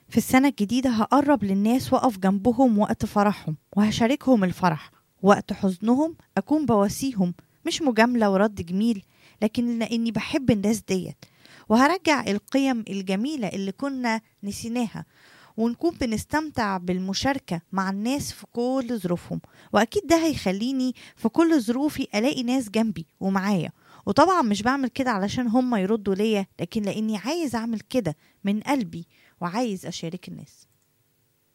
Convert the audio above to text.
في السنة الجديدة هقرب للناس وأقف جنبهم وقت فرحهم وهشاركهم الفرح وقت حزنهم أكون بواسيهم مش مجاملة ورد جميل لكن لأني بحب الناس ديت وهرجع القيم الجميلة اللي كنا نسيناها ونكون بنستمتع بالمشاركة مع الناس في كل ظروفهم وأكيد ده هيخليني في كل ظروفي ألاقي ناس جنبي ومعايا وطبعا مش بعمل كده علشان هم يردوا ليا لكن لأني عايز أعمل كده من قلبي وعايز أشارك الناس